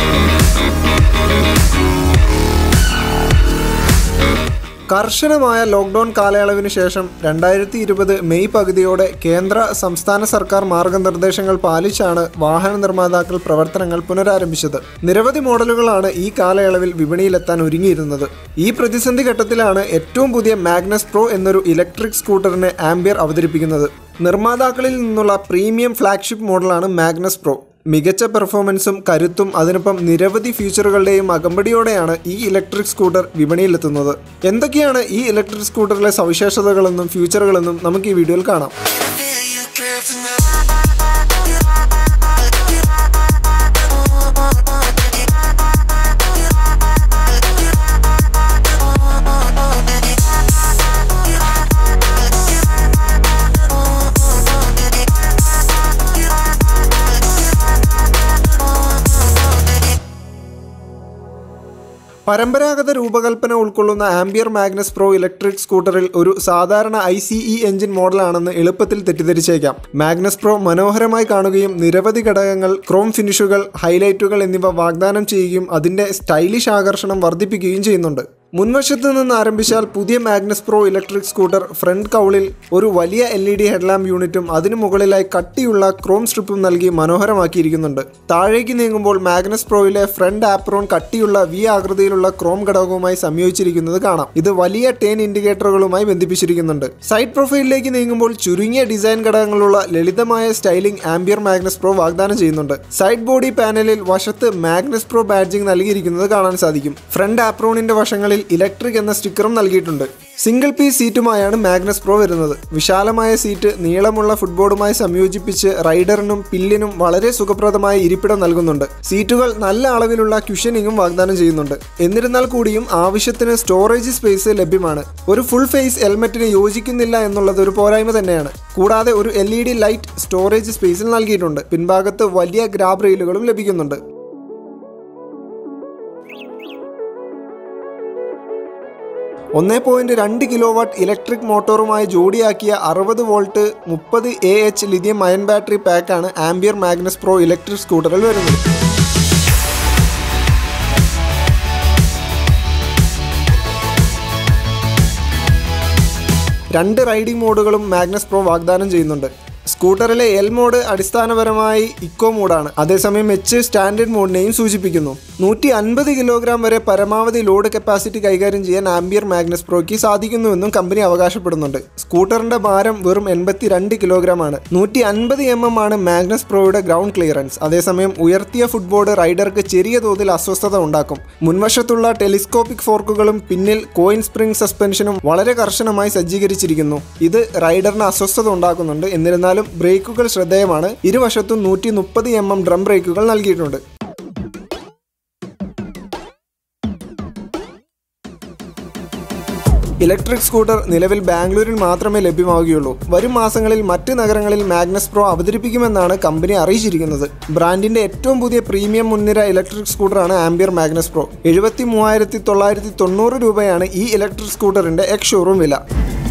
കർശനമായ ലോക്ക്ഡൌൺ കാലയളവിന് ശേഷം രണ്ടായിരത്തി ഇരുപത് മെയ് പകുതിയോടെ കേന്ദ്ര സംസ്ഥാന സർക്കാർ മാർഗനിർദ്ദേശങ്ങൾ പാലിച്ചാണ് വാഹന നിർമ്മാതാക്കൾ പ്രവർത്തനങ്ങൾ പുനരാരംഭിച്ചത് നിരവധി മോഡലുകളാണ് ഈ കാലയളവിൽ വിപണിയിലെത്താൻ ഒരുങ്ങിയിരുന്നത് ഈ പ്രതിസന്ധി ഘട്ടത്തിലാണ് ഏറ്റവും പുതിയ മാഗ്നസ് പ്രോ എന്നൊരു ഇലക്ട്രിക് സ്കൂട്ടറിനെ ആംബിയർ അവതരിപ്പിക്കുന്നത് നിർമ്മാതാക്കളിൽ നിന്നുള്ള പ്രീമിയം ഫ്ലാഗ്ഷിപ്പ് മോഡലാണ് മാഗ്നസ് പ്രോ മികച്ച പെർഫോമൻസും കരുത്തും അതിനൊപ്പം നിരവധി ഫീച്ചറുകളുടെയും അകമ്പടിയോടെയാണ് ഈ ഇലക്ട്രിക് സ്കൂട്ടർ വിപണിയിലെത്തുന്നത് എന്തൊക്കെയാണ് ഈ ഇലക്ട്രിക് സ്കൂട്ടറിലെ സവിശേഷതകളെന്നും ഫ്യൂച്ചറുകളെന്നും നമുക്ക് ഈ വീഡിയോയിൽ കാണാം Feel you care tonight. പരമ്പരാഗത രൂപകൽപ്പന ഉൾക്കൊള്ളുന്ന ആംബിയർ മാഗ്നസ് പ്രോ ഇലക്ട്രിക് സ്കൂട്ടറിൽ ഒരു സാധാരണ ഐ സി ഇ എഞ്ചിൻ മോഡലാണെന്ന് എളുപ്പത്തിൽ തെറ്റിദ്ധരിച്ചേക്കാം മാഗ്നസ് പ്രോ മനോഹരമായി കാണുകയും നിരവധി ഘടകങ്ങൾ ക്രോം ഫിനിഷുകൾ ഹൈലൈറ്റുകൾ എന്നിവ വാഗ്ദാനം ചെയ്യുകയും അതിൻ്റെ സ്റ്റൈലിഷ് ആകർഷണം വർദ്ധിപ്പിക്കുകയും ചെയ്യുന്നുണ്ട് മുൻവശത്ത് നിന്ന് ആരംഭിച്ചാൽ പുതിയ Magnus pro electric scooter front കൗളിൽ ഒരു വലിയ എൽ ഇ ഡി ഹെഡ്ലാമ്പ് യൂണിറ്റും അതിനു മുകളിലായി കട്ടിയുള്ള ക്രോം സ്ട്രിപ്പും നൽകി മനോഹരമാക്കിയിരിക്കുന്നുണ്ട് താഴേക്ക് നീങ്ങുമ്പോൾ മാഗ്നസ് പ്രോയിലെ ഫ്രണ്ട് ആപ്രോൺ കട്ടിയുള്ള വി ആകൃതിയിലുള്ള ക്രോം ഘടകവുമായി സംയോജിച്ചിരിക്കുന്നത് കാണാം ഇത് വലിയ ടേൺ ഇൻഡിക്കേറ്ററുകളുമായി ബന്ധിപ്പിച്ചിരിക്കുന്നുണ്ട് സൈഡ് പ്രൊഫൈലിലേക്ക് നീങ്ങുമ്പോൾ ചുരുങ്ങിയ ഡിസൈൻ ഘടകങ്ങളുള്ള ലളിതമായ സ്റ്റൈലിംഗ് ആംബിയർ മാഗ്നസ് പ്രോ വാഗ്ദാനം ചെയ്യുന്നുണ്ട് സൈഡ് ബോഡി പാനലിൽ വശത്ത് മാഗ്നസ് പ്രോ ബാഡ്ജിംഗ് നൽകിയിരിക്കുന്നത് കാണാൻ സാധിക്കും ഫ്രണ്ട് ആപ്രോണിന്റെ വശങ്ങളിൽ ഇലക്ട്രിക് എന്ന സ്റ്റിക്കറും നൽകിയിട്ടുണ്ട് സിംഗിൾ പീസ് സീറ്റുമായാണ് മാഗ്നസ് പ്രോ വരുന്നത് വിശാലമായ സീറ്റ് നീളമുള്ള ഫുട്ബോർഡുമായി സംയോജിപ്പിച്ച് റൈഡറിനും പില്ലിനും വളരെ സുഖപ്രദമായ ഇരിപ്പിടം നൽകുന്നുണ്ട് സീറ്റുകൾ നല്ല അളവിലുള്ള ക്യുഷനിങ്ങും വാഗ്ദാനം ചെയ്യുന്നുണ്ട് എന്നിരുന്നാൽ കൂടിയും ആവശ്യത്തിന് സ്റ്റോറേജ് സ്പേസ് ലഭ്യമാണ് ഒരു ഫുൾ ഫേസ് ഹെൽമെറ്റിന് യോജിക്കുന്നില്ല എന്നുള്ളത് ഒരു പോരായ്മ തന്നെയാണ് കൂടാതെ ഒരു L E D light storage സ്പേസിൽ നൽകിയിട്ടുണ്ട് പിൻഭാഗത്ത് വലിയ ഗ്രാബ് റെയിലുകളും ലഭിക്കുന്നുണ്ട് ഒന്നേ പോയിന്റ് രണ്ട് കിലോ വാട്ട് ഇലക്ട്രിക് മോട്ടോറുമായി ജോഡിയാക്കിയ അറുപത് വോൾട്ട് മുപ്പത് A H lithium ion battery പാക്കാണ് ആംബിയർ മാഗ്നസ് പ്രോ ഇലക്ട്രിക് സ്കൂട്ടറിൽ വരുന്നത് രണ്ട് റൈഡിംഗ് മോഡുകളും മാഗ്നസ് പ്രോ വാഗ്ദാനം ചെയ്യുന്നുണ്ട് സ്കൂട്ടറിലെ എൽ മോഡ് അടിസ്ഥാനപരമായി ഇക്കോ മോഡാണ് അതേസമയം എച്ച് സ്റ്റാൻഡേർഡ് മോഡിനെയും സൂചിപ്പിക്കുന്നു നൂറ്റി അൻപത് കിലോഗ്രാം വരെ പരമാവധി ലോഡ് കപ്പാസിറ്റി കൈകാര്യം ചെയ്യാൻ ആംബിയർ മാഗ്നസ് പ്രോയ്ക്ക് സാധിക്കുന്നുവെന്നും കമ്പനി അവകാശപ്പെടുന്നുണ്ട് സ്കൂട്ടറിന്റെ ഭാരം വെറും എൺപത്തി രണ്ട് കിലോഗ്രാം ആണ് നൂറ്റി അൻപത് എം എം ആണ് മാഗ്നസ് പ്രോയുടെ ഗ്രൗണ്ട് ക്ലിയറൻസ് അതേസമയം ഉയർത്തിയ ഫുട്ബോർഡ് റൈഡർക്ക് ചെറിയ തോതിൽ അസ്വസ്ഥത ഉണ്ടാക്കും മുൻവശത്തുള്ള ടെലിസ്കോപ്പിക് ഫോർക്കുകളും പിന്നിൽ കോയിൻ സ്പ്രിംഗ് സസ്പെൻഷനും വളരെ കർശനമായി സജ്ജീകരിച്ചിരിക്കുന്നു ഇത് റൈഡറിന് അസ്വസ്ഥത ഉണ്ടാക്കുന്നുണ്ട് എന്നിരുന്നാലും ബ്രേക്കുകൾ ശ്രദ്ധേയമാണ് ഇരുവശത്തും നൂറ്റി മുപ്പത് എം എം ഡ്രം ബ്രേക്കുകൾ നൽകിയിട്ടുണ്ട് ഇലക്ട്രിക് സ്കൂട്ടർ നിലവിൽ ബാംഗ്ലൂരിൽ മാത്രമേ ലഭ്യമാവുകയുള്ളൂ വരും മാസങ്ങളിൽ മറ്റ് നഗരങ്ങളിൽ മാഗ്നസ് പ്രോ അവതരിപ്പിക്കുമെന്നാണ് കമ്പനി അറിയിച്ചിരിക്കുന്നത് ബ്രാൻഡിന്റെ ഏറ്റവും പുതിയ പ്രീമിയം മുൻനിര ഇലക്ട്രിക് സ്കൂട്ടറാണ് ആംബിയർ മാഗ്നസ് പ്രോ എഴുപത്തി മൂവായിരത്തി തൊള്ളായിരത്തി തൊണ്ണൂറ് രൂപയാണ് ഈ ഇലക്ട്രിക് സ്കൂട്ടറിന്റെ എക്സ് ഷോറൂം വില